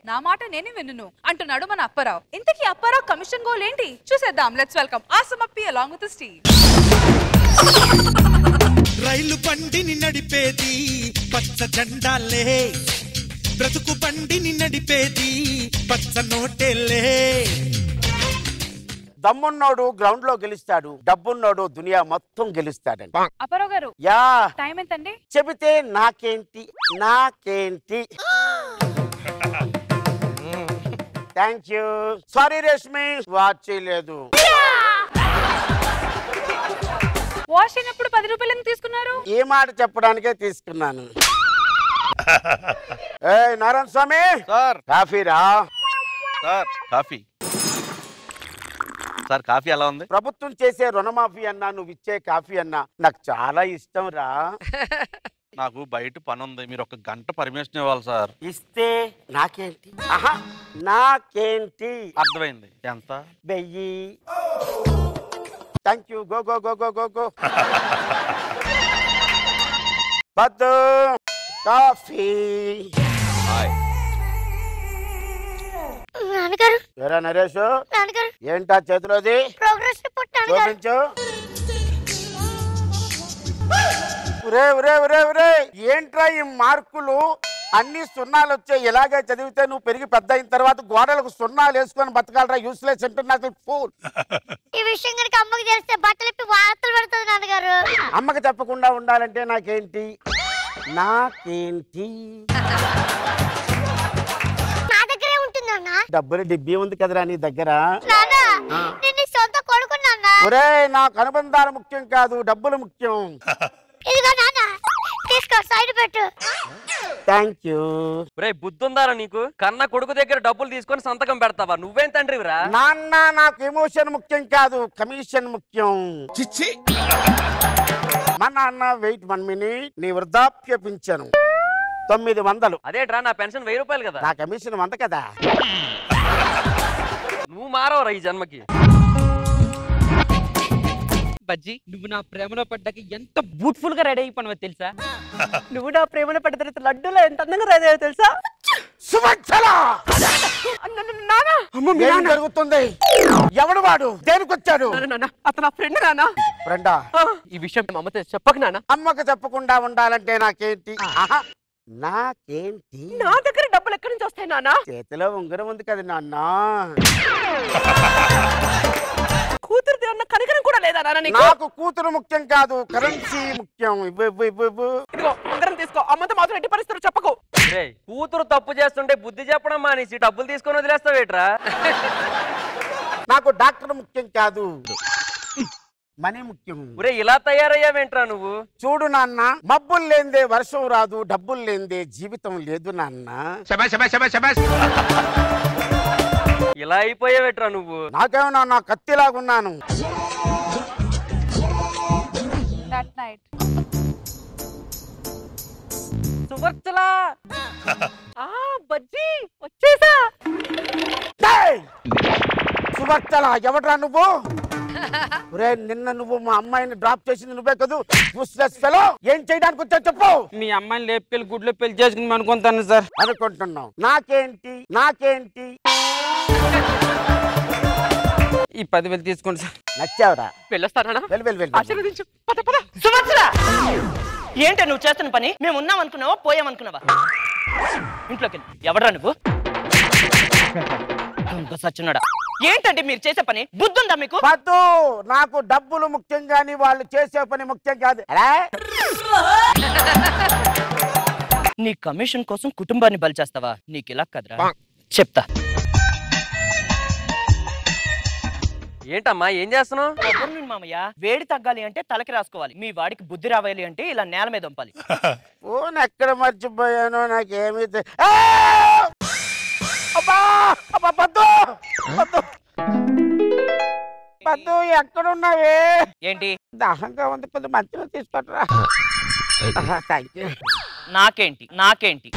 నా మాట నేనే విన్నును అంటున్నాడు మన అప్పారావు ఇంతకీ అప్పారావు కమిషన్ గోల్ ఏంటి చూసేద్దాం లెట్స్ వెల్కమ్ ఆసమప్పి అలాంగ్ విత్ స్టీవ్ రైలు బండిని నడిపేది పచ్చ జెండాలే బ్రతుకు బండిని నడిపేది పచ్చ నోటేలే దమ్మున్నోడు గ్రౌండ్ లో గెలుస్తాడు డబ్బున్నోడు దునియా మొత్తం గెలుస్తాడండి అప్పారావు గారు యా టైం ఎంతండి చెబితే నాకేంటి నాకేంటి thank you sorry Reshmi watch చేయలేదు వాష్ అయినప్పుడు పది రూపాయలు ఎందుకు తీసుకున్నారు ఈ మాట చెప్పడానికే తీసుకున్నాను ఏ నారాయణ స్వామి సార్ కాఫీరా సార్ కాఫీ సార్ కాఫీ ఎలా ఉంది ప్రభుత్వం చేసే రుణమాఫీ అన్నా నువ్వు ఇచ్చే కాఫీ అన్నా నాకు చాలా ఇష్టం రా నాకు బయట పని ఉంది మీరు ఒక గంట పర్మిషన్ ఇవ్వాలి సార్ ఇస్తే నాకేంటి ఆహా నాకేంటి అర్థమైంది ఎంత వెయ్యి thank you go go go go go go పద్దు కాఫీ నాన్నగారు ఎరా నరేష్ నాన్నగారు ఏంటా చేతిలోది ప్రోగ్రెస్ రిపోర్ట్ నాన్నగారు చూపించు ఒరే ఒరే ఒరే ఒరే ఏంట్రా ఈ మార్కులు అన్ని సున్నాలు వచ్చాయి ఇలాగే చదివితే నువ్వు పెరిగి పెద్ద అయిన తర్వాత గోడలకు సున్నాలు వేసుకొని బతకాలరా యూస్లెస్ ఇంటర్నేషనల్ ఫూల్ ఈ విషయం కనుక అమ్మకి తెలిస్తే బట్టలు ఇప్పి వార్తలు పెడుతుంది నాన్నగారు అమ్మకి చెప్పకుండా ఉండాలంటే నాకేంటి నాకేంటి నా దగ్గరే ఉంటుంది నాన్న డబ్బులు డిబ్బీ ఉంది కదరా నీ దగ్గర నాన్న నేను నీ సొంత కొడుకు నాన్న ఒరే నాకు అనుబంధాలు ముఖ్యం కాదు డబ్బులు ముఖ్యం ఇదిగో నాన్న తీసుకో సైడ్ పెట్టు థ్యాంక్ యూ రే బుద్ధుందారా నీకు కన్న కొడుకు దగ్గర డబ్బులు తీసుకొని సంతకం పెడతావా నువ్వేం తండ్రివిరా నాన్న నాకు ఎమోషన్ ముఖ్యం కాదు కమిషన్ ముఖ్యం చిచ్చి మా నాన్న వెయిట్ వన్ మినిట్ నీ వృద్ధాప్య పింఛను తొమ్మిది వందలు అదేట్రా నా పెన్షన్ వెయ్యి రూపాయలు కదా నా కమిషన్ వంద కదా నువ్వు మారవరా ఈ జన్మకి బజ్జి నువ్వు నా ప్రేమలో పడ్డాక ఎంత బ్యూటిఫుల్ గా రెడీ అయిపోయినావో తెలుసా నువ్వు నా ప్రేమలో పడ్డ తర్వాత లడ్డూలో ఎంత అందంగా రెడీ అయ్యావో తెలుసా సువత్సల నానా అమ్మ మీ ఏం నాన్న. జరుగుతుంది ఎవడు వాడు దేనికి వచ్చాడు నాన్న, నాన్న, అతను నా ఫ్రెండ్ నానా ఫ్రెండా ఈ విషయం మా అమ్మతో చెప్పక నాన్న అమ్మకు చెప్పకుండా ఉండాలంటే నాకేంటి ఆహా, నాకేంటి నా దగ్గర డబ్బులు ఎక్కడి నుంచి వస్తాయి నానా చేతిలో ఉంగరం ఉంది కదా నాన్న కూతురు అన్న కనికరం కూడా లేదా నాన్న నీకు నాకు కూతురు ముఖ్యం కాదు కరెన్సీ ముఖ్యం ఇవ్వు, ఇవ్వు, ఇవ్వు, ఇవ్వు. ఇదిగో ఉంగరం తీసుకో అమ్మతో మాత్రం ఎట్టి పరిస్థితులు చెప్పకు రే కూతురు తప్పు చేస్తుంటే బుద్ధి చెప్పడం మానేసి డబ్బులు తీసుకొని వదిలేస్తావేట్రా నాకు డాక్టర్ ముఖ్యం కాదు మనీ ముఖ్యం ఒరే ఇలా తయారయ్యావేంట్రా నువ్వు చూడు నాన్న మబ్బులు లేందే వర్షం రాదు డబ్బులు లేందే జీవితం లేదు నాన్న ఇలా అయిపోయావేట్రా నువ్వు నాకేమన్నా నా కత్తిలాగున్నాను దట్ నైట్ సువర్చలా ఆ బజ్జి వచ్చేసా డేయ్! సుభక్తల ఎవడ్రా నువ్వు ఒరే నిన్న నువ్వు మా అమ్మాయిని డ్రాప్ చేసింది నువ్వే కదూ యూస్లెస్ ఫెలో ఏం చేయడానికి వచ్చా చెప్పు మీ అమ్మాయిని లేపుకెళ్ళి గుడ్లో పెళ్లి చేసుకుని అనుకుంటాను సార్ అనుకుంటున్నావు నాకేంటి నాకేంటి ఈ పదివేలు తీసుకోండి సార్ నచ్చావురా వెళ్ళొస్తానా వెళ్ళి వెళ్ళి వెళ్ళి ఆశీర్వదించు పద పద సుభద్ర ఏంటి నువ్వు చేస్తున్న పని మేము ఉన్నాం అనుకున్నావా పోయామనుకున్నావా ఇంట్లోకి వెళ్ళు. ఎవడ్రా నువ్వు దొంగ సచ్చున్నాడా ఏంటండి మీరు చేసే పని బుద్ధుందా మీకు పద్దు నాకు డబ్బులు ముఖ్యం గాని వాళ్ళు చేసే పని ముఖ్యం కాదు ఎలా? నీ కమిషన్ కోసం కుటుంబాన్ని బలి చేస్తావా నీకు ఇలా కదరా చెప్తా ఏంటమ్మా ఏం చేస్తున్నావు కొబ్బరి మామయ్య వేడి తగ్గాలి అంటే తలకి రాసుకోవాలి మీ వాడికి బుద్ధి రావాలి అంటే ఇలా నేల మీద ఉంపాలి ఫోన్ ఎక్కడ మర్చిపోయానో నాకేమీ తె- ఆ! అబ్బా అబ్బా పద్దు పద్దు పద్దు ఎక్కడున్నావే ఏంటి దాహంగా ఉంది కొద్ది మంచిగా తీసుకుంటారా థ్యాంక్ యూ నాకేంటి నాకేంటి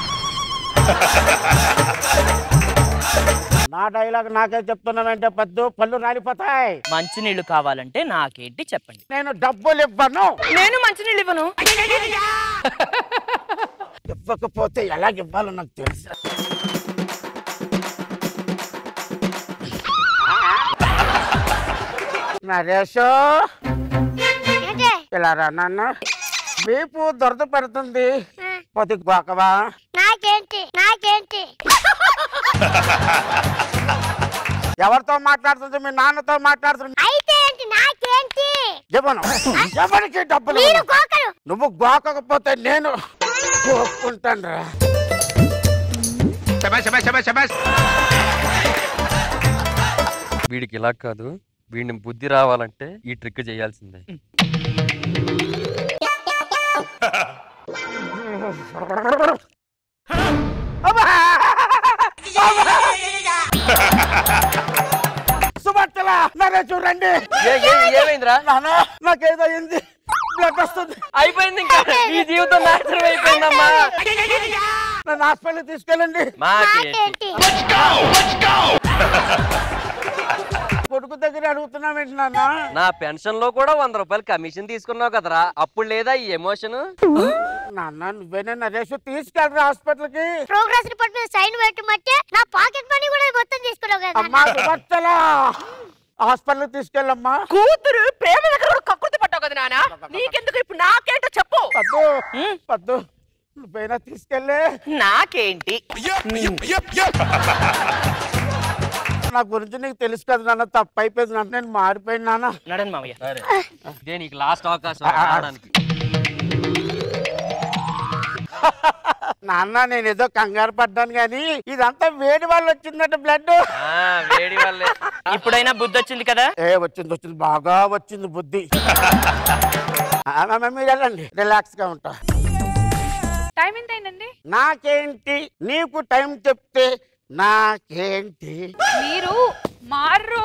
నా డైలాగ్ నాకే చెప్తున్నావంటే పద్దు పళ్ళు రాలిపోతాయి మంచినీళ్ళు కావాలంటే నాకేంటి చెప్పండి నేను డబ్బులు ఇవ్వను నేను మంచినీళ్ళు ఇవ్వను ఇవ్వకపోతే ఎలాగ ఇవ్వాలో నాకు తెలుసు నరేష్ ఏంటి ఇలా రా నాన్న వీపు దొరద పెడుతుంది పొద్దు గోకవా నాకేంటి నాకేంటి ఎవరితో మాట్లాడుతుంది మీ నాన్నతో మాట్లాడుతుంది అయితే ఏంటి నాకేంటి చెప్పను ఎవరికి డబ్బులు మీరు ఇవ్వను. గోకరు నువ్వు గోకకపోతే నేను గోక్కుంటాను రా వీడికి ఇలా కాదు వీడిని బుద్ధి రావాలంటే ఈ ట్రిక్ చేయాల్సిందే సుమర్తల నరేష్ రండి ఏ- ఏ- ఏమైందిరా నాన్న నాకేదో అయింది బ్లడ్ వస్తుంది అయిపోయింది ఇంకా ఈ జీవితం నాశనం అయిపోయిందమ్మా నన్ను హాస్పిటల్ తీసుకెళ్ళండి మాకేంటి నాకేంటి కొడుకు దగ్గర అడుగుతున్నామేంటి నాన్న నా పెన్షన్ లో కూడా వంద రూపాయలు కమిషన్ తీసుకున్నావు కదరా అప్పుడు లేదా ఈ ఎమోషన్ నాన్న నువ్వేనే నరేష్ తీసుకెళ్ళరా హాస్పిటల్ కి ప్రోగ్రెస్ రిపోర్ట్ మీద సైన్ పెట్టమంటే నా పాకెట్ మనీ కూడా మొత్తం తీసుకున్నావు కదా అమ్మా సుమర్తల హాస్పిటల్ తీసుకెళ్ళమ్మా కూతురు ప్రేమ దగ్గర కూడా కకృతి పట్టావు కదా నాన్న నీకెందుకు ఇప్పుడు నాకేంటో చెప్పు పద్దు పద్దు నువ్వైనా తీసుకెళ్ళే నాకేంటి నా గురించి నీకు తెలుసు కదా నాన్న తప్పు అయిపోయింది నాన్న నేను మారిపోయింది నాన్న నడన్ మామయ్య సరే ఇదే నీకు లాస్ట్ అవకాశం రావడానికి నాన్న నేను ఏదో కంగారు పడ్డాను కానీ ఇదంతా వేడి వాళ్ళు వచ్చిందట బ్లడ్ ఆ, వేడి వల్లే ఇప్పుడైనా బుద్ధి వచ్చింది కదా ఏ వచ్చింది వచ్చింది బాగా వచ్చింది బుద్ధి ఆ, మామ, మీరు వెళ్ళండి రిలాక్స్ గా ఉంటా టైం ఎంత అయిందండి నాకేంటి నీకు టైం చెప్తే నాకేంటి మీరు మారు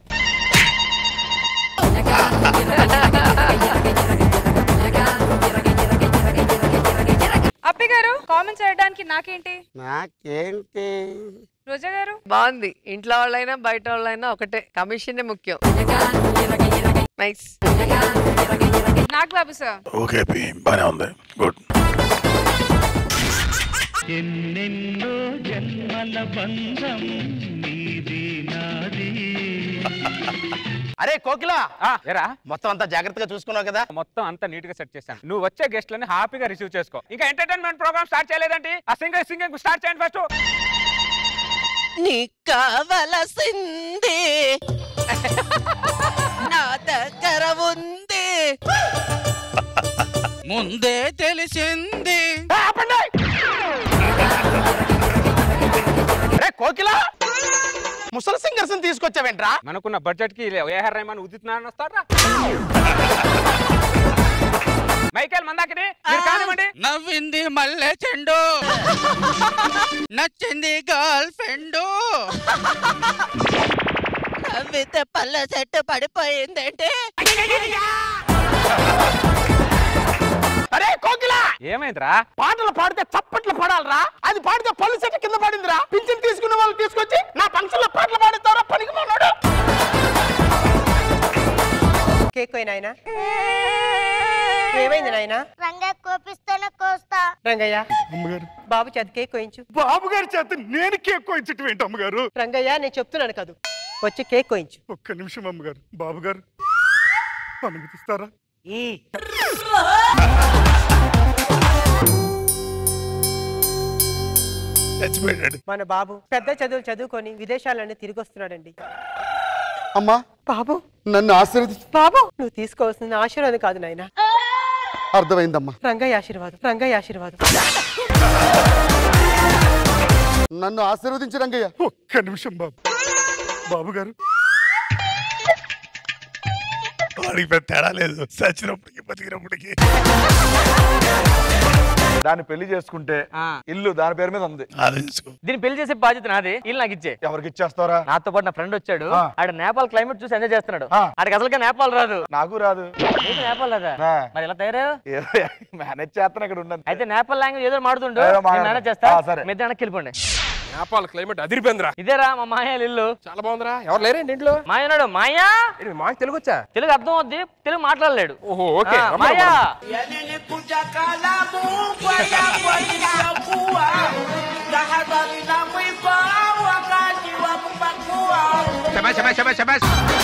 అప్పి గారు కామెంట్స్ చేయడానికి నాకేంటి నాకేంటి రోజా గారు బాగుంది ఇంట్లో వాళ్ళైనా బయట వాళ్ళైనా ఒకటే కమిషన్ ముఖ్యం నైస్ నాకు బాబు సార్ ఓకే బానే ఉంది గుడ్ ఎన్నెన్నో జన్మల బంధం నీది నాది అరే కోకిలా ఏరా మొత్తం అంతా జాగ్రత్తగా చూసుకున్నావు కదా మొత్తం అంతా నీట్ గా సెట్ చేశాను నువ్వు వచ్చే గెస్ట్లని హ్యాపీగా రిసీవ్ చేసుకో ఇంకా ఎంటర్టైన్మెంట్ ప్రోగ్రామ్ స్టార్ట్ చేయలేదండి ఆ సింగర్ సింగింగ్ స్టార్ట్ చేయండి ఫస్ట్ నీకు కావలసింది నా దగ్గర ఉంది ముందే తెలిసింది రే కోకిలా ముసలి సింగర్స్ తీసుకొచ్చావేంట్రా మనకున్న బడ్జెట్ కి ఏఆర్ రెహమాన్ ఉదిత్ నారాయణ వస్తారా మైకేల్ మందాకిని మీరు కానివ్వండి నవ్వింది మల్లె చెండు నచ్చింది గర్ల్ ఫ్రెండ్ నవ్వితే పళ్ళ చెట్టు పడిపోయిందంటే అరే కోకిలా ఏమైందిరా పాటలు పాడితే చప్పట్లు పడాలరా అది పాడితే పళ్ళు చెట్టు కింద పడిందిరా పింఛన్ తీసుకున్న వాళ్ళు తీసుకొచ్చి నా ఫంక్షన్ లో పాటలు పాడుతారా పనికి మానాడు కేక్ నాయనా ఏమైంది నాయనా రంగా కోపిస్తేనే కోస్తా రంగయ్య అమ్మగారు బాబు చేత కేక్ కోయించు బాబు గారి చేత నేను కేక్ కోయించటం ఏంటి అమ్మగారు రంగయ్య నేను చెప్తున్నాను కాదు వచ్చి కేక్ కోయించు ఒక్క నిమిషం అమ్మగారు బాబు గారు అనుమతిస్తారా ఈ చచ్చిపోయాడు మన బాబు పెద్ద చదువులు చదువుకొని విదేశాలన్నీ తిరిగి వస్తున్నాడండి అమ్మా బాబు నన్ను ఆశీర్వది బాబు నువ్వు తీసుకోవాల్సిన ఆశీర్వాదం కాదు నాయన అర్థమైందమ్మా రంగయ్య ఆశీర్వాదం రంగయ్య ఆశీర్వాదం నన్ను ఆశీర్వదించి రంగయ్య ఒక్క నిమిషం బాబు బాబు గారు వాడికి పెద్ద తేడా లేదు చచ్చినప్పటికి బతికినప్పటికి దాన్ని పెళ్లి చేసుకుంటే ఇల్లు దాని పేరు మీద ఉంది ఆలోచించుకో దీన్ని పెళ్లి చేసే బాధ్యత నాది ఇల్లు నాకు ఇచ్చే ఎవరికి ఇచ్చేస్తారా నాతో పాటు నా ఫ్రెండ్ వచ్చాడు ఆ. ఆడ నేపాల్ క్లైమేట్ చూసి ఎంజాయ్ చేస్తున్నాడు ఆ. ఆడికి అసలుగా నేపాల్ రాదు నాకు రాదు నీకు నేపాల్ రాదా ఆ. మరి ఎలా తయారు మేనేజ్ చేస్తాను ఇక్కడ ఉండను అయితే నేపాల్ లాంగ్వేజ్ ఏదో మాడుతుండు ఏదో మాట్లాడు. మేనేజ్ చేస్తా ఆ, సరే. మీద వెనక్కి వెళ్ళిపోండి నేపాల్ క్లైమేట్ అదిరిపోయిందిరా ఇదేరా మా మాయాల ఇల్లు చాలా బాగుందిరా ఎవరు లేరండి ఇంట్లో మాయ ఉన్నాడు మాయా మా తెలుగు వచ్చా తెలుగు అర్థం అవుద్ది తెలుగు మాట్లాడలేడు ఓహో ఓకే ఆ, మాయా శబాష్ శబాష్ శబాష్ శబాష్